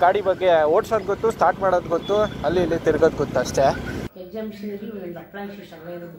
ಗಾಡಿ ಬಗ್ಗೆ ಓಡ್ಸೋದು ಗೊತ್ತು ಸ್ಟಾರ್ಟ್ ಮಾಡೋದು ಗೊತ್ತು ಅಲ್ಲಿ ಇಲ್ಲಿ ತಿರ್ಗೋದು ಗೊತ್ತು ಅಷ್ಟೇ ಎಕ್ಸಾಮಿಷನಲ್ಲಿ ಒಂದು ಅಪ್ಲೈ ಸಂಬಳ ಇರೋದು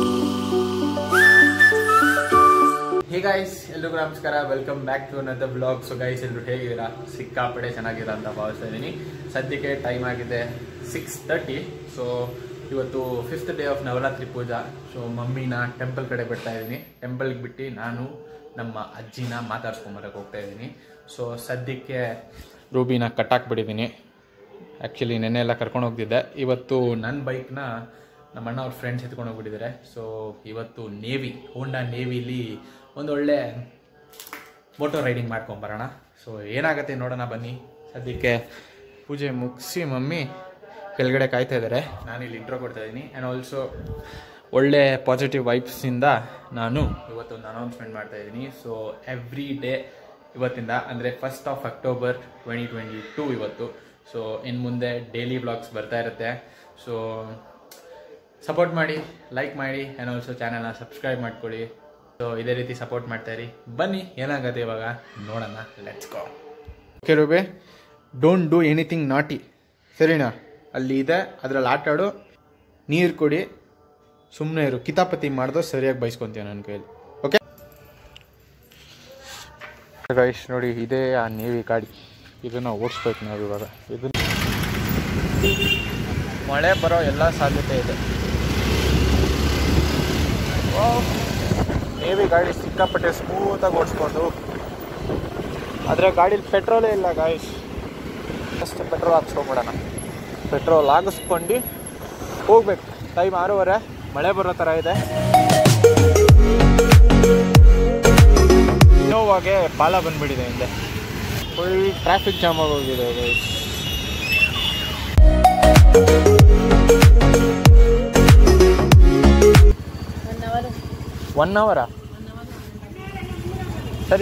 ಹೇ ಗೈಸ್ ಎಲ್ರಿಗೂ ನಮಸ್ಕಾರ welcome back to another blog so guys ಎಲ್ಲರೂ ಹೇಗಿದ್ದೀರಾ ಸಿಕ್ಕಾಪಡೆ ಚೆನ್ನಾಗಿರ ಅಂತ ಭಾವಿಸ್ತಾ ಇದ್ದೀನಿ ಸದ್ಯಕ್ಕೆ ಟೈಮ್ ಆಗಿದೆ ಸಿಕ್ಸ್ ತರ್ಟಿ ಸೊ ಇವತ್ತು fifth day of Navratri puja so ಮಮ್ಮಿನ ಟೆಂಪಲ್ ಕಡೆ ಬಿಡ್ತಾ ಇದ್ದೀನಿ ಟೆಂಪಲ್ಗೆ ಬಿಟ್ಟು ನಾನು ನಮ್ಮ ಅಜ್ಜಿನ ಮಾತಾಡ್ಸ್ಕೊಂಬರಕ್ಕೆ ಹೋಗ್ತಾ ಇದ್ದೀನಿ ಸೊ ಸದ್ಯಕ್ಕೆ ರೂಬಿನ ಕಟ್ಟಾಕ್ಬಿಟ್ಟಿದ್ದೀನಿ ಆ್ಯಕ್ಚುಲಿ ನೆನ್ನೆ ಎಲ್ಲ ಕರ್ಕೊಂಡು ಹೋಗ್ತಿದ್ದೆ ಇವತ್ತು ನನ್ನ ಬೈಕ್ನ ನಮ್ಮ ಅಣ್ಣ ಅವ್ರ ಫ್ರೆಂಡ್ಸ್ ಎತ್ಕೊಂಡು ಹೋಗ್ಬಿಟ್ಟಿದ್ದಾರೆ ಸೊ ಇವತ್ತು ನೇವಿ ಹೋಂಡಾ ನೇವಿಲಿ ಒಂದು ಒಳ್ಳೆ ಮೋಟೋ ರೈಡಿಂಗ್ ಮಾಡ್ಕೊಂಬರೋಣ ಸೊ ಏನಾಗುತ್ತೆ ನೋಡೋಣ ಬನ್ನಿ ಸದ್ಯಕ್ಕೆ ಪೂಜೆ ಮುಗಿಸಿ ಮಮ್ಮಿ ಕೆಳಗಡೆ ಕಾಯ್ತಾ ಇದ್ದಾರೆ ನಾನು ಇಲ್ಲಿ ಇಂಟ್ರೋ ಕೊಡ್ತಾ ಇದ್ದೀನಿ ಆ್ಯಂಡ್ ಆಲ್ಸೋ ಒಳ್ಳೆ ಪಾಸಿಟಿವ್ ವೈಬ್ಸಿಂದ ನಾನು ಇವತ್ತೊಂದು ಅನೌನ್ಸ್ಮೆಂಟ್ ಮಾಡ್ತಾ ಇದ್ದೀನಿ ಸೊ ಎವ್ರಿ ಡೇ ಇವತ್ತಿಂದ ಅಂದರೆ first of October twenty twenty two ಇವತ್ತು ಸೊ ಇನ್ನು ಮುಂದೆ ಡೈಲಿ ಬ್ಲಾಗ್ಸ್ ಬರ್ತಾ ಇರುತ್ತೆ ಸೊ ಸಪೋರ್ಟ್ ಮಾಡಿ ಲೈಕ್ ಮಾಡಿ ಆ್ಯಂಡ್ ಆಲ್ಸೋ ಚಾನಲ್ನ ಸಬ್ಸ್ಕ್ರೈಬ್ ಮಾಡ್ಕೊಳ್ಳಿ ಸೊ ಇದೇ ರೀತಿ ಸಪೋರ್ಟ್ ಮಾಡ್ತಾ ಇರಿ ಬನ್ನಿ ಏನಾಗುತ್ತೆ ಇವಾಗ ನೋಡೋಣ let's go okay Ruby don't do anything naughty ಸರಿನಾ ಅಲ್ಲಿ ಇದೆ ಅದ್ರಲ್ಲಿ ಆಟ ಆಡು ನೀರು ಕೊಡಿ ಸುಮ್ಮನೆ ಇರು ಕಿತಾಪತಿ ಮಾಡ್ದೋ ಸರಿಯಾಗಿ ಬೈಸ್ಕೊತೀಯ ನನ್ನ ಕೈಯಲ್ಲಿ ಓಕೆ ಗೈಸ್ ನೋಡಿ ಇದೇ ಆ ನೇವಿ ಗಾಡಿ ಇದನ್ನು ಓಡಿಸ್ಬೇಕು ನಾವು ಇವಾಗ ಇದನ್ನ ಮಳೆ ಬರೋ ಎಲ್ಲ ಸಾಧ್ಯತೆ ಇದೆ ನೇವಿ ಗಾಡಿ ಸಿಕ್ಕಾಪಟ್ಟೆ ಸ್ಮೂತಾಗಿ ಓಡಿಸ್ಬೋದು ಆದರೆ ಗಾಡೀಲಿ ಪೆಟ್ರೋಲೇ ಇಲ್ಲ ಗಾಯ್ಸ್ ಅಷ್ಟೇ ಪೆಟ್ರೋಲ್ ಹಾಕ್ಸ್ಕೊಂಬಿಡೋಣ ಪೆಟ್ರೋಲ್ ಹಾಕಿಸ್ಕೊಂಡು ಹೋಗ್ಬೇಕು ಟೈಮ್ ಆರೂವರೆ ಮಳೆ ಬರೋ ಥರ ಇದೆ ನೋವಾಗೆ ಪಾಲ ಬಂದ್ಬಿಟ್ಟಿದೆ ಹಿಂದೆ ಫುಲ್ ಟ್ರಾಫಿಕ್ ಜಾಮ್ ಆಗೋಗಿದೆ ಗೈಸ್ ಒನ್ ಅವರ್ ಒನ್ ಅವರಾ ಸರಿ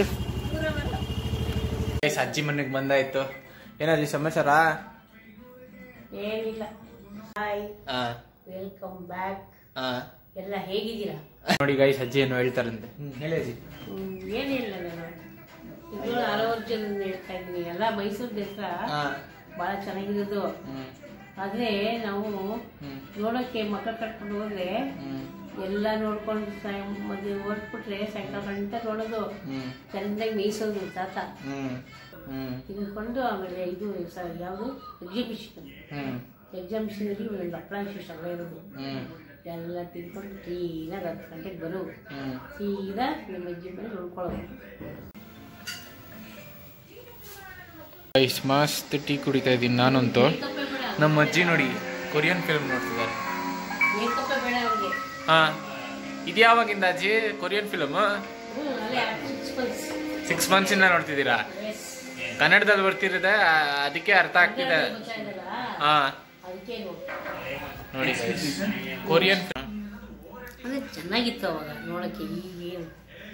ಗೈಸ್ ಅಜ್ಜಿ ಮನೆಗೆ ಬಂದಾಯ್ತು ಏನಾದ್ರಿ ಸಮಾಚಾರ ಏನಿಲ್ಲ ಹಾಯ್ ಆ, ವೆಲ್ಕಮ್ ಬ್ಯಾಕ್ ಆ. ಎಲ್ಲ ಹೇಗಿದ್ದೀರಾ ನೋಡಿ ಗೈಸ್ ಅಜ್ಜಿ ಏನು ಹೇಳ್ತಾರಂತೆ ಹ್ಮ್, ಹೇಳಿ ಅಜ್ಜಿ ಹ್ಮ್, ಏನಿಲ್ಲ ನಾನು ಇದು ಹಲವಾರು ಜನ ಹೇಳ್ತಾ ಇದ್ದೀನಿ ಎಲ್ಲ ಮೈಸೂರು ದಸರಾ ಆ, ಬಹಳ ಚೆನ್ನಾಗಿರೋದು ಹ್ಮ್, ಆದ್ರೆ ನಾವು ಹ್ಮ್, ನೋಡೋಕೆ ಮಕ್ಕಳು ಕರ್ಕೊಂಡು ಹೋದ್ರೆ ಹ್ಮ್, ಎಲ್ಲ ನೋಡ್ಕೊಂಡು ಸಾಯ ಮದುವೆ ಹೊರಟ್ಬಿಟ್ರೆ ಸಾಯಂಕಾಲ ಗಂಟ ನೋಡೋದು ಹ್ಮ್, ಚೆಂದಾಗಿ ಮೇಯಿಸೋದು ತಾತ ಹ್ಮ್, ಹ್ಮ್, ತಿಳ್ಕೊಂಡು ಆಮೇಲೆ ಇದು ಸ- ಯಾವುದು ಎಕ್ಸಿಬಿಷನ್ ಹ್ಮ್, ಎಕ್ಸಾಮಿಷನ್ ಒಂದು ಅಪ್ಲೈ ಸಂಬಳ ಇರೋದು ಹ್ಮ್, ಎಲ್ಲ ತಿನ್ಕೊಂಡು ಕ್ಲೀನಾಗಿ ಹತ್ತು ಗಂಟೆಗೆ ಬರು ಹ್ಮ್. ಸೀದಾ ನಿಮ್ಮ ಅಜ್ಜಿ ಮನೆ ನೋಡ್ಕೊಳ್ಳೋದು ಗೈಸ್ ಮಸ್ತ್ ಟೀ ಕುಡಿತಾ ಇದ್ದೀನಿ ನಾನಂತೂ ಮೇಕಪ್ಪೇ ಬೇಡ ನಮ್ಮ ಅಜ್ಜಿ ನೋಡಿ ಕೊರಿಯನ್ ಫಿಲ್ಮ್ ನೋಡ್ತಿದ್ದಾರೆ ಮೇಕಪ್ಪೇ ಬೇಡ ಅವ್ರಿಗೆ ಹಾ ಇದು ಯಾವಾಗಿಂದ ಅಜ್ಜಿ ಕೊರಿಯನ್ ಫಿಲ್ಮ್ ಹ್ಞೂ ಅಲ್ಲೇ ಸಿಕ್ಸ್ ಮಂತ್ಸ್ ಸಿಕ್ಸ್ ಮಂತ್ಸ್ ಇಂದ ನೋಡ್ತಿದ್ದೀರಾ ಎಸ್ ಕನ್ನಡದಲ್ಲಿ ಬರ್ತಿರುತ್ತೆ ಆ, ಅದಕ್ಕೆ ಅರ್ಥ ಆಗ್ತಿದೆ ಗೊತ್ತಾಗಲ್ಲ ಹಾ ಅದಕ್ಕೆ ನೋಡಿ ಕೊರಿಯನ್ ಫಿಲ್ಮ್ ಅಂದ್ರೆ ಚೆನ್ನಾಗಿತ್ತು ಅವಾಗ ನೋಡೋಕ್ಕೆ ಈಗೇನು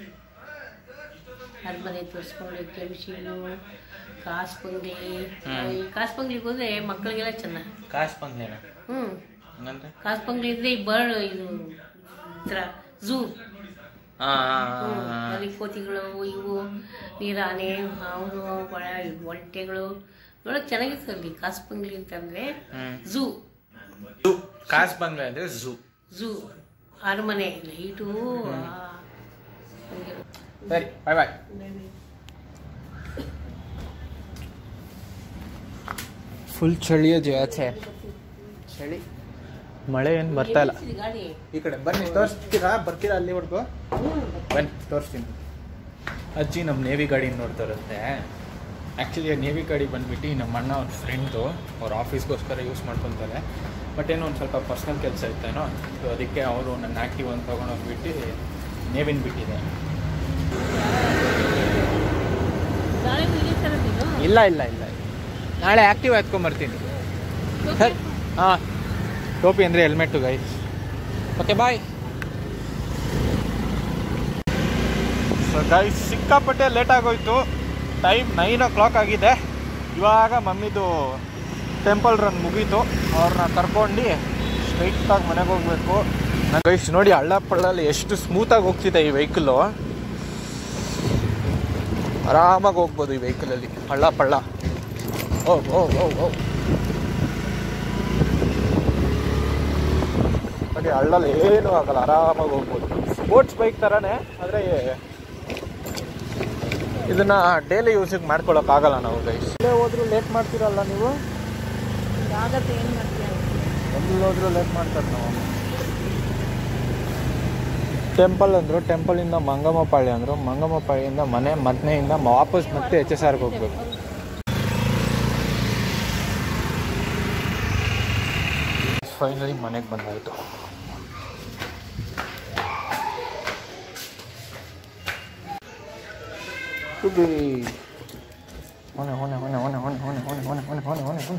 ಅರಮನೆ ತೋರಿಸ್ಕೊಂಡು ಕೆಮಿಷನು ಕಾಸು ಬಂಗ್ಲಿ ಈ ಕಾಸು ಬಂಗ್ಲಿಗೆ ಹೋದ್ರೆ ಮಕ್ಕಳಿಗೆಲ್ಲ ಚೆನ್ನಾಗಿ ಕಾಸ್ ಬಂಗ್ಲೇನ ಹ್ಞೂ ಹಂಗಂದ್ರೆ ಕಾಸು ಬಂಗ್ಲಿ ಇದ್ರೆ ಈ ಬರ್ಡ್ ಇದು ಥರ ಝೂ ಹಾ ಅಲ್ಲಿ ಕೋತಿಗಳು ಇವು ನೀರಾನೆ ಹಾವು ಒಳ ಒಂಟೆಗಳು ನೋಡಕ್ ಚೆನ್ನಾಗಿತ್ತು ಅಲ್ಲಿ ಕಾಸು ಬಂಗ್ಲಿ ಅಂತಂದ್ರೆ ಹ್ಮ್ ಝೂ ಝೂ ಕಾಸ್ ಬಂಗ್ಲೆ ಅಂದ್ರೆ ಝೂ ಝೂ ಅರಮನೆ ಲೈಟು ಸರಿ ಬಾಯ್ ಬಾಯ್ ಫುಲ್ ಚಳಿಯ ಆಚೆ ಚಳಿ ಮಳೆ ಏನು ಬರ್ತಾ ಇಲ್ಲ ಗಾಡಿ ಈ ಕಡೆ ಬನ್ನಿ ತೋರಿಸ್ತೀರಾ ಬರ್ತೀರಾ ಅಲ್ಲಿವರೆಗೂ ಬನ್ನಿ ತೋರಿಸ್ತೀನಿ ಅಜ್ಜಿ ನಮ್ಮ ನೇವಿ ಗಾಡಿ ನೋಡ್ತಾ ಇರುತ್ತೆ ಆ್ಯಕ್ಚುಲಿ ನೇವಿ ಗಾಡಿ ಬಂದ್ಬಿಟ್ಟು ನಮ್ಮ ಅಣ್ಣ ಅವ್ರ ಫ್ರೆಂಡು ಅವ್ರ ಆಫೀಸ್ಗೋಸ್ಕರ ಯೂಸ್ ಮಾಡ್ಕೊತಾರೆ ಬಟ್ ಏನೋ ಒಂದು ಸ್ವಲ್ಪ ಪರ್ಸ್ನಲ್ ಕೆಲಸ ಇತ್ತೇನೋ ಸೊ ಅದಕ್ಕೆ ಅವರು ನನ್ನ ಆ್ಯಕ್ಟಿವ್ ಅಂತ ತೊಗೊಂಡೋಗ್ಬಿಟ್ಟು ನೇವಿನ ಬಿಟ್ಟಿದೆ ನಾಳೆ ಮುಗಿತಾರ ನೀನು ಇಲ್ಲ ಇಲ್ಲ ಇಲ್ಲ ನಾಳೆ ಆ್ಯಕ್ಟಿವ್ ಎತ್ಕೊಂಬರ್ತೀನಿ ಸರ್ ಹಾಂ ಟೋಪಿ ಅಂದರೆ helmet guys okay bye so guys ಸಿಕ್ಕಾಪಟ್ಟೆ ಲೇಟ್ ಆಗೋಯ್ತು ಟೈಮ್ ನೈನ್ ಓ ಕ್ಲಾಕ್ ಆಗಿದೆ ಇವಾಗ ಮಮ್ಮಿದು ಟೆಂಪಲ್ ರನ್ ಮುಗೀತು ಅವ್ರನ್ನ ಕರ್ಕೊಂಡು ಸ್ಟ್ರೈಟಾಗಿ ಮನೆಗೆ ಹೋಗ್ಬೇಕು ನನ್ನ ಗೈಸ್ ನೋಡಿ ಹಳ್ಳ ಪಳ್ಳಲ್ಲಿ ಎಷ್ಟು ಸ್ಮೂತಾಗಿ ಹೋಗ್ತಿದೆ ಈ ವೆಹಿಕಲ್ಲು ಆರಾಮಾಗಿ ಹೋಗ್ಬೋದು ಈ ವೆಹಿಕಲಲ್ಲಿ ಹಳ್ಳ ಪಳ್ಳ ಓ ಓ ಓ ಓ ನೋಡಿ ಹಳ್ಳಲ್ಲಿ ಏನೂ ಆಗಲ್ಲ ಆರಾಮಾಗಿ ಹೋಗ್ಬೋದು ಸ್ಪೋರ್ಟ್ಸ್ ಬೈಕ್ ಥರನೇ ಆದರೆ ಇದನ್ನ ಡೈಲಿ ಯೂಸಿಗೆ ಮಾಡ್ಕೊಳಕ್ಕಾಗಲ್ಲ ನಾವು ಗೈಸ್ ಇಲ್ಲೇ ಹೋದ್ರು ಲೇಟ್ ಮಾಡ್ತೀರಲ್ಲ ನೀವು ಆಗತ್ತೆ ಏನು ಮಾಡ್ತೀಯ ಎಲ್ಲಿ ಹೋದ್ರು ಲೇಟ್ ಮಾಡ್ತಾರೆ ನಾವು ಟೆಂಪಲ್ ಅಂದರು ಟೆಂಪಲಿಂದ ಮಂಗಮ್ಮಪಾಳ್ಯ ಅಂದರು ಮಂಗಮ್ಮಪಾಳ್ಯದಿಂದ ಮನೆ ಮನೆಯಿಂದ ವಾಪಸ್ ಮತ್ತೆ ಎಚ್ ಎಸ್ ಆರ್ಗೆ ಹೋಗ್ಬೇಕು ಫೈನಲಿ ಮನೆಗೆ ಬಂದಾಯಿತು ಸುಬ್ಬಿ ಹೊನೆ ಹೊನೆ ಹೊನೆ ಹೊನೆ ಹೊನೆ ಹೊನೆ ಹೊನೆ ಹೊನೆ ಹೊನೆ ಹೊನೆ ಹೊನೆ ಹೊನೆ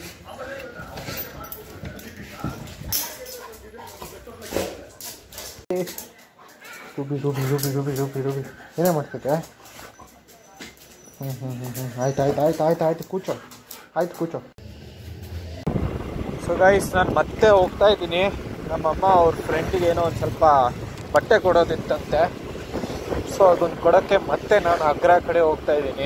ರುಬಿ ರುಬಿ ರುಬಿ ರುಬಿ ರುಬಿ ರುಬಿ ಏನೇ ಮಾಡ್ತೈತೆ ಹ್ಞೂ ಹ್ಞೂ ಹ್ಞೂ ಹ್ಞೂ ಆಯ್ತು ಆಯ್ತು ಆಯ್ತು ಆಯ್ತು ಆಯ್ತು ಕೂಚೋ ಆಯ್ತು ಕೂಚೋ ಸೊ ಗೈಸ್ ನಾನು ಮತ್ತೆ ಹೋಗ್ತಾ ಇದ್ದೀನಿ ನಮ್ಮಮ್ಮ ಅವ್ರ ಫ್ರೆಂಡಿಗೆ ಏನೋ ಒಂದು ಸ್ವಲ್ಪ ಬಟ್ಟೆ ಕೊಡೋದಿತ್ತಂತೆ ಸೊ ಅದನ್ನು ಕೊಡೋಕ್ಕೆ ಮತ್ತೆ ನಾನು ಅಗ್ರ ಕಡೆ ಹೋಗ್ತಾ ಇದ್ದೀನಿ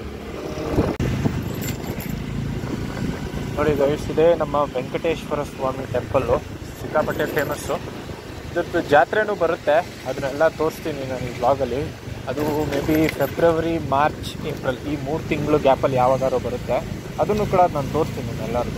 ನೋಡಿ ಗೈಸ್ ಇದೆ ನಮ್ಮ ವೆಂಕಟೇಶ್ವರ ಸ್ವಾಮಿ ಟೆಂಪಲ್ಲು ಸಿಕ್ಕಾಪಟ್ಟೆ ಫೇಮಸ್ಸು ಇದ್ರದ್ದು ಜಾತ್ರೆನೂ ಬರುತ್ತೆ ಅದನ್ನೆಲ್ಲ ತೋರಿಸ್ತೀನಿ ನಾನು ಈ ಬ್ಲಾಗಲ್ಲಿ ಅದು maybe February March April ಈ ಮೂರು ತಿಂಗಳು ಗ್ಯಾಪಲ್ಲಿ ಯಾವಾಗಾರು ಬರುತ್ತೆ ಅದನ್ನು ಕೂಡ ನಾನು ತೋರಿಸ್ತೀನಿ ಎಲ್ಲರಿಗೂ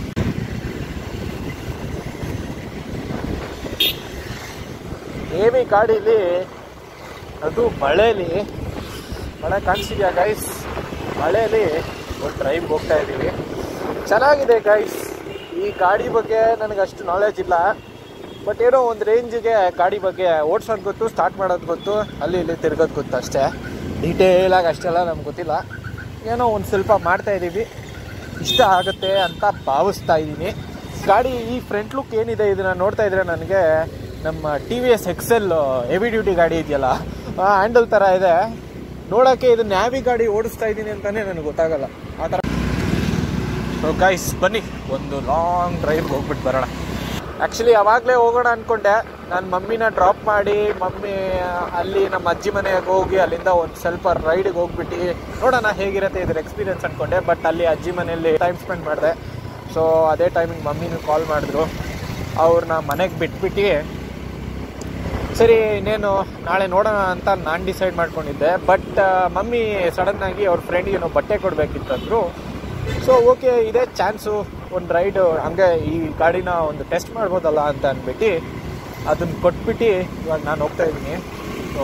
ಹೇವಿ ಗಾಡೀಲಿ ಅದು ಮಳೆಯಲ್ಲಿ ಮಳೆ ಕಾಣಿಸಿದ್ಯಾ ಗೈಸ್ ಮಳೆಯಲ್ಲಿ ಒಂದು ಡ್ರೈವ್ ಹೋಗ್ತಾ ಇದ್ದೀವಿ ಚೆನ್ನಾಗಿದೆ ಗೈಸ್ ಈ ಗಾಡಿ ಬಗ್ಗೆ ನನಗೆ ಅಷ್ಟು ನಾಲೆಜ್ ಇಲ್ಲ ಬಟ್ ಏನೋ ಒಂದು ರೇಂಜಿಗೆ ಗಾಡಿ ಬಗ್ಗೆ ಓಡ್ಸೋದು ಗೊತ್ತು ಸ್ಟಾರ್ಟ್ ಮಾಡೋದು ಗೊತ್ತು ಅಲ್ಲಿ ಇಲ್ಲಿ ತಿರ್ಗೋದು ಗೊತ್ತು ಅಷ್ಟೇ ಡೀಟೇಲಾಗಿ ಅಷ್ಟೆಲ್ಲ ನಮ್ಗೆ ಗೊತ್ತಿಲ್ಲ ಏನೋ ಒಂದು ಸ್ವಲ್ಪ ಮಾಡ್ತಾ ಇದ್ದೀವಿ ಇಷ್ಟ ಆಗುತ್ತೆ ಅಂತ ಭಾವಿಸ್ತಾ ಇದ್ದೀನಿ ಗಾಡಿ ಈ ಫ್ರಂಟ್ ಲುಕ್ ಏನಿದೆ ಇದನ್ನ ನೋಡ್ತಾ ಇದ್ರೆ ನನಗೆ ನಮ್ಮ T V S excel heavy duty ಗಾಡಿ ಇದೆಯಲ್ಲ ಆ ಹ್ಯಾಂಡಲ್ ಥರ ಇದೆ ನೋಡೋಕ್ಕೆ ಇದು ನ್ಯಾವಿ ಗಾಡಿ ಓಡಿಸ್ತಾ ಇದ್ದೀನಿ ಅಂತಲೇ ನನಗೆ ಗೊತ್ತಾಗಲ್ಲ ಆ ಥರ ಸೊ ಗೈಸ್ ಬನ್ನಿ ಒಂದು ಲಾಂಗ್ ಡ್ರೈವ್ ಹೋಗ್ಬಿಟ್ಟು ಬರೋಣ ಆ್ಯಕ್ಚುಲಿ ಅವಾಗಲೇ ಹೋಗೋಣ ಅಂದ್ಕೊಂಡೆ ನಾನು ಮಮ್ಮಿನ ಡ್ರಾಪ್ ಮಾಡಿ ಮಮ್ಮಿ ಅಲ್ಲಿ ನಮ್ಮ ಅಜ್ಜಿ ಮನೆಗೆ ಹೋಗಿ ಅಲ್ಲಿಂದ ಒಂದು ಸ್ವಲ್ಪ ರೈಡಿಗೆ ಹೋಗ್ಬಿಟ್ಟು ನೋಡೋಣ ಹೇಗಿರುತ್ತೆ ಇದ್ರ ಎಕ್ಸ್ಪೀರಿಯನ್ಸ್ ಅಂದ್ಕೊಂಡೆ ಬಟ್ ಅಲ್ಲಿ ಅಜ್ಜಿ ಮನೆಯಲ್ಲಿ ಟೈಮ್ ಸ್ಪೆಂಡ್ ಮಾಡಿದೆ ಸೊ ಅದೇ ಟೈಮಿಗೆ ಮಮ್ಮಿನೂ ಕಾಲ್ ಮಾಡಿದ್ರು ಅವ್ರನ್ನ ಮನೆಗೆ ಬಿಟ್ಬಿಟ್ಟು ಸರಿ ಇನ್ನೇನು ನಾಳೆ ನೋಡೋಣ ಅಂತ ನಾನು ಡಿಸೈಡ್ ಮಾಡ್ಕೊಂಡಿದ್ದೆ ಬಟ್ ಮಮ್ಮಿ ಸಡನ್ನಾಗಿ ಅವ್ರ ಫ್ರೆಂಡ್ಗೆ ಏನೋ ಬಟ್ಟೆ ಕೊಡಬೇಕಿತ್ತಂದ್ರು ಸೊ ಓಕೆ ಇದೇ ಚಾನ್ಸು ಒಂದು ರೈಡ್ ಹಂಗೆ ಈ ಗಾಡಿನ ಒಂದು ಟೆಸ್ಟ್ ಮಾಡ್ಬೋದಲ್ಲ ಅಂತ ಅಂದ್ಬಿಟ್ಟು ಅದನ್ನ ಕೊಟ್ಬಿಟ್ಟು ಇವಾಗ ನಾನು ಹೋಗ್ತಾ ಇದ್ದೀನಿ ಸೊ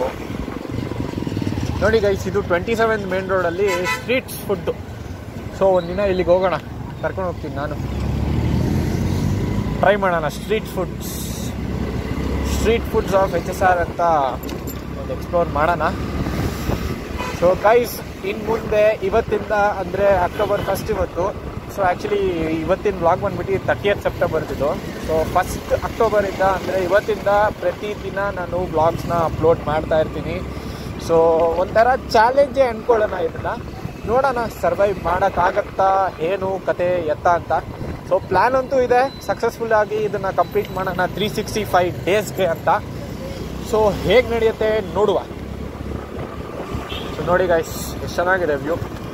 ನೋಡಿ ಗೈಸ್ ಇದು ಟ್ವೆಂಟಿ ಸೆವೆನ್ ಮೇನ್ ರೋಡಲ್ಲಿ ಸ್ಟ್ರೀಟ್ಸ್ ಫುಡ್ಡು ಸೊ ಒಂದಿನ ಇಲ್ಲಿಗೆ ಹೋಗೋಣ ಕರ್ಕೊಂಡು ಹೋಗ್ತೀನಿ ನಾನು ಟ್ರೈ ಮಾಡೋಣ street foods street foods of H S R ಅಂತ ಒಂದು ಎಕ್ಸ್ಪ್ಲೋರ್ ಮಾಡೋಣ ಸೊ ಗೈಸ್ ಇನ್ನು ಮುಂದೆ ಇವತ್ತಿಂದ ಅಂದರೆ ಅಕ್ಟೋಬರ್ ಫಸ್ಟ್ ಇವತ್ತು ಸೊ ಆ್ಯಕ್ಚುಲಿ ಇವತ್ತಿನ ಬ್ಲಾಗ್ ಬಂದ್ಬಿಟ್ಟು ತರ್ಟಿಯತ್ ಸೆಪ್ಟೆಂಬರ್ದಿದ್ದು ಸೊ ಫಸ್ಟ್ ಅಕ್ಟೋಬರಿಂದ ಅಂದರೆ ಇವತ್ತಿಂದ ಪ್ರತಿದಿನ ನಾನು ಬ್ಲಾಗ್ಸ್ನ ಅಪ್ಲೋಡ್ ಮಾಡ್ತಾ ಇರ್ತೀನಿ ಸೊ ಒಂಥರ ಚಾಲೆಂಜೇ ಅಂದ್ಕೊಳ್ಳೋಣ ಇದನ್ನು ನೋಡೋಣ ಸರ್ವೈವ್ ಮಾಡೋಕ್ಕಾಗತ್ತಾ ಏನು ಕತೆ ಎತ್ತ ಅಂತ ಸೊ ಪ್ಲ್ಯಾನ್ ಅಂತೂ ಇದೆ ಸಕ್ಸಸ್ಫುಲ್ ಆಗಿ ಇದನ್ನು ಕಂಪ್ಲೀಟ್ ಮಾಡೋಣ ತ್ರೀ ಸಿಕ್ಸ್ಟಿ ಫೈವ್ ಡೇಸ್ಗೆ ಅಂತ ಸೊ ಹೇಗೆ ನಡೆಯುತ್ತೆ ನೋಡುವ ಸೊ ನೋಡಿ ಗೈಸ್ ಎಷ್ಟು ಚೆನ್ನಾಗಿದೆ ವ್ಯೂ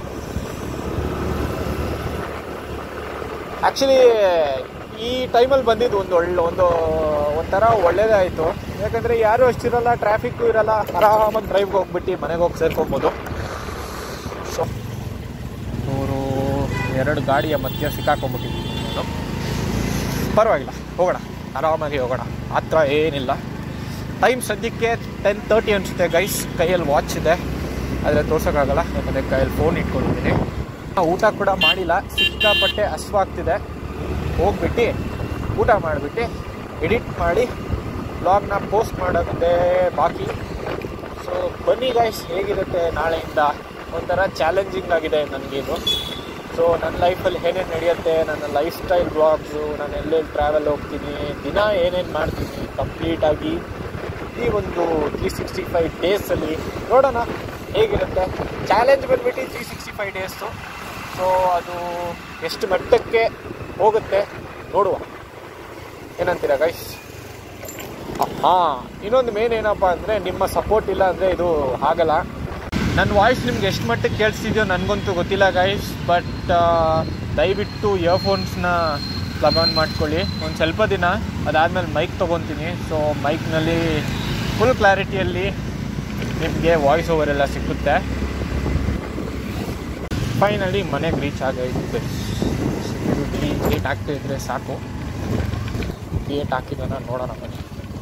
ಆ್ಯಕ್ಚುಲಿ ಈ ಟೈಮಲ್ಲಿ ಬಂದಿದ್ದು ಒಂದು ಒಳ್ಳೆ ಒಂದು ಒಂಥರ ಒಳ್ಳೇದೇ ಆಯಿತು ಯಾಕಂದರೆ ಯಾರೂ ಅಷ್ಟಿರಲ್ಲ ಟ್ರಾಫಿಕ್ಕು ಇರಲ್ಲ ಆರಾಮಾಗಿ ಡ್ರೈವ್ಗೆ ಹೋಗ್ಬಿಟ್ಟು ಮನೆಗೆ ಹೋಗಿ ಸೇರ್ಕೊಬೋದು ಸೊ ನೂರು ಎರಡು ಗಾಡಿಯ ಮಧ್ಯೆ ಸಿಕ್ಕಾಕೊಂಡ್ಬಿಟ್ಟಿದ್ದೀನಿ ನಾನು ಪರವಾಗಿಲ್ಲ ಹೋಗೋಣ ಆರಾಮಾಗಿ ಹೋಗೋಣ ಹತ್ರ ಏನಿಲ್ಲ ಟೈಮ್ ಸದ್ಯಕ್ಕೆ ಟೆನ್ ತರ್ಟಿ ಅನಿಸುತ್ತೆ ಗೈಸ್ ಕೈಯಲ್ಲಿ ವಾಚ್ ಇದೆ ಆದರೆ ತೋರ್ಸೋಕ್ಕಾಗಲ್ಲ ಯಾಕಂದರೆ ಕೈಯಲ್ಲಿ ಫೋನ್ ಇಟ್ಕೊಂಡಿದ್ದೀನಿ ಊಟ ಕೂಡ ಮಾಡಿಲ್ಲ ಸಿಕ್ಕಾಪಟ್ಟೆ ಹಸ್ವಾಗ್ತಿದೆ ಹೋಗ್ಬಿಟ್ಟು ಊಟ ಮಾಡಿಬಿಟ್ಟು ಎಡಿಟ್ ಮಾಡಿ ಬ್ಲಾಗ್ನ ಪೋಸ್ಟ್ ಮಾಡೋದೇ ಬಾಕಿ ಸೊ ಬನ್ನಿ ಗೈಸ್ ಹೇಗಿರುತ್ತೆ ನಾಳೆಯಿಂದ ಒಂಥರ ಚಾಲೆಂಜಿಂಗ್ ಆಗಿದೆ ನನಗೇನು ಸೊ ನನ್ನ ಲೈಫಲ್ಲಿ ಏನೇನು ನಡೆಯುತ್ತೆ ನನ್ನ ಲೈಫ್ ಸ್ಟೈಲ್ ಬ್ಲಾಗ್ಸು ನಾನು ಎಲ್ಲೆಲ್ಲಿ ಟ್ರಾವೆಲ್ ಹೋಗ್ತೀನಿ ದಿನ ಏನೇನು ಮಾಡ್ತೀನಿ ಕಂಪ್ಲೀಟಾಗಿ ಈ ಒಂದು ತ್ರೀ ಸಿಕ್ಸ್ಟಿ ಫೈವ್ ಡೇಸಲ್ಲಿ ನೋಡೋಣ ಹೇಗಿರುತ್ತೆ ಚಾಲೆಂಜ್ ಬಂದ್ಬಿಟ್ಟು three sixty five days so ಅದು ಎಷ್ಟು ಮಟ್ಟಕ್ಕೆ ಹೋಗುತ್ತೆ ನೋಡುವ ಏನಂತೀರಾ ಗೈಸ್ ಹಾಂ ಇನ್ನೊಂದು ಮೇನ್ ಏನಪ್ಪ ಅಂದರೆ ನಿಮ್ಮ ಸಪೋರ್ಟ್ ಇಲ್ಲ ಅಂದರೆ ಇದು ಆಗಲ್ಲ ನನ್ನ ವಾಯ್ಸ್ ನಿಮ್ಗೆ ಎಷ್ಟು ಮಟ್ಟಿಗೆ ಕೇಳಿಸ್ತಿದೆಯೋ ನನಗಂತೂ ಗೊತ್ತಿಲ್ಲ ಗೈಸ್ ಬಟ್ ದಯವಿಟ್ಟು ಇಯರ್ಫೋನ್ಸ್ನ ಪ್ಲಗ್ ಆನ್ ಮಾಡ್ಕೊಳ್ಳಿ ಒಂದು ಸ್ವಲ್ಪ ದಿನ ಅದಾದಮೇಲೆ ಮೈಕ್ ತೊಗೊತೀನಿ ಸೊ ಮೈಕ್ನಲ್ಲಿ ಫುಲ್ ಕ್ಲಾರಿಟಿಯಲ್ಲಿ ನಿಮಗೆ ವಾಯ್ಸ್ ಓವರ್ ಎಲ್ಲ ಸಿಕ್ಕುತ್ತೆ ಫೈನಲಿ ಮನೆಗೆ ರೀಚ್ ಆಗೈತೆ ಸೆಕ್ಯೂರಿಟಿ ಗೇಟ್ ಹಾಕ್ತಾ ಇದ್ರೆ ಸಾಕು ಗೇಟ್ ಹಾಕಿದಾನ ನೋಡೋಣ ಬನ್ನಿ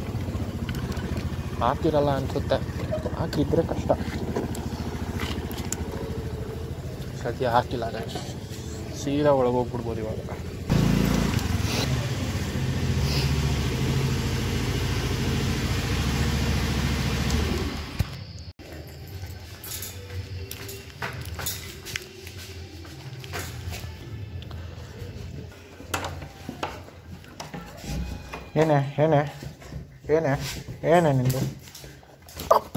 ಹಾಕಿರಲ್ಲ ಅನ್ಸುತ್ತೆ ಹಾಕಿದ್ರೆ ಕಷ್ಟ ಸದ್ಯ ಹಾಕಿಲ್ಲ guys. ಸೀದಾ ಒಳಗೆ ಹೋಗ್ಬಿಡ್ಬೋದು ಇವಾಗ ಏನೇ ಏನೇ ಏನೇ ಏನೇ ನಿಂದು ಅಪ್ಪ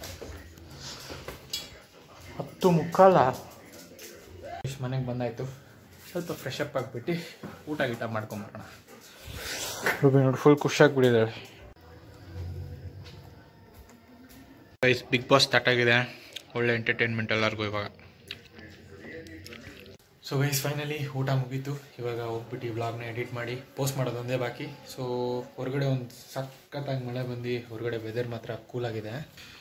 ಹತ್ತು ಮುಕ್ಕಾಲ ಮನೆಗೆ ಬಂದಾಯಿತು ಸ್ವಲ್ಪ ಫ್ರೆಶ್ ಅಪ್ ಆಗಿಬಿಟ್ಟು ಊಟ ಗೀಟ ಮಾಡ್ಕೊಂಬರೋಣ ರೂಬಿ ನೋಡಿ ಫುಲ್ ಖುಷಿಯಾಗಿಬಿಟ್ಟಿದ್ದಾಳೆ ಗೈಸ್ ಬಿಗ್ ಬಾಸ್ ಸ್ಟಾರ್ಟ್ ಆಗಿದೆ ಒಳ್ಳೆ ಎಂಟರ್ಟೈನ್ಮೆಂಟ್ ಎಲ್ಲರಿಗೂ ಇವಾಗ ಸೊ ಗೈಸ್ ಫೈನಲಿ ಊಟ ಮುಗೀತು ಇವಾಗ ಹೋಗ್ಬಿಟ್ಟು ಈ ವ್ಲಾಗ್ನ ಎಡಿಟ್ ಮಾಡಿ ಪೋಸ್ಟ್ ಮಾಡೋದೊಂದೇ ಬಾಕಿ ಸೊ ಹೊರಗಡೆ ಒಂದು ಸಖತ್ತಾಗಿ ಮಳೆ ಬಂದು ಹೊರಗಡೆ ವೆದರ್ ಮಾತ್ರ ಕೂಲ್ ಆಗಿದೆ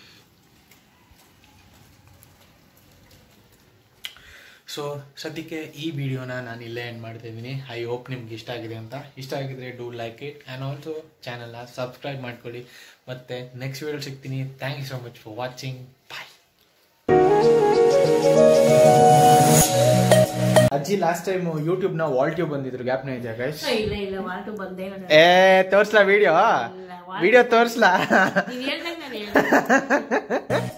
ಸೊ ಸದ್ಯಕ್ಕೆ ಈ ವಿಡಿಯೋನ ನಾನು ಇಲ್ಲೇ ಎಂಡ್ ಮಾಡ್ತಾ ಇದ್ದೀನಿ ಐ ಹೋಪ್ ನಿಮ್ಗೆ ಇಷ್ಟ ಆಗಿದೆ ಅಂತ ಇಷ್ಟ ಆಗಿದ್ರೆ do like it and also ಚಾನಲ್ನ ಸಬ್ಸ್ಕ್ರೈಬ್ ಮಾಡ್ಕೊಳ್ಳಿ ಮತ್ತು ನೆಕ್ಸ್ಟ್ ವಿಡಿಯೋ ಸಿಗ್ತೀನಿ thank you so much for watching bye ಅಜ್ಜಿ ಲಾಸ್ಟ್ ಟೈಮ್ ಯೂಟ್ಯೂಬ್ ನ ವಾಲ್ ಟ್ಯೂಬ್ ಬಂದಿದ್ರು ಗ್ಯಾಪ್ನ ಇದೆಯಾ ಗೈಸ್ ಇಲ್ಲ ಇಲ್ಲ ವಾಟು ಬಂದೇ ಇಲ್ಲ ಏ ತೋರ್ಸ್ಲಾ ವಿಡಿಯೋ ಇಲ್ಲ, ವಾಲ್- ವಿಡಿಯೋ ತೋರ್ಸ್ಲಾ ನೀವ್ ಹೇಳ್ದಂಗ್ ನಾನು ಹೇಳ್ದೆ.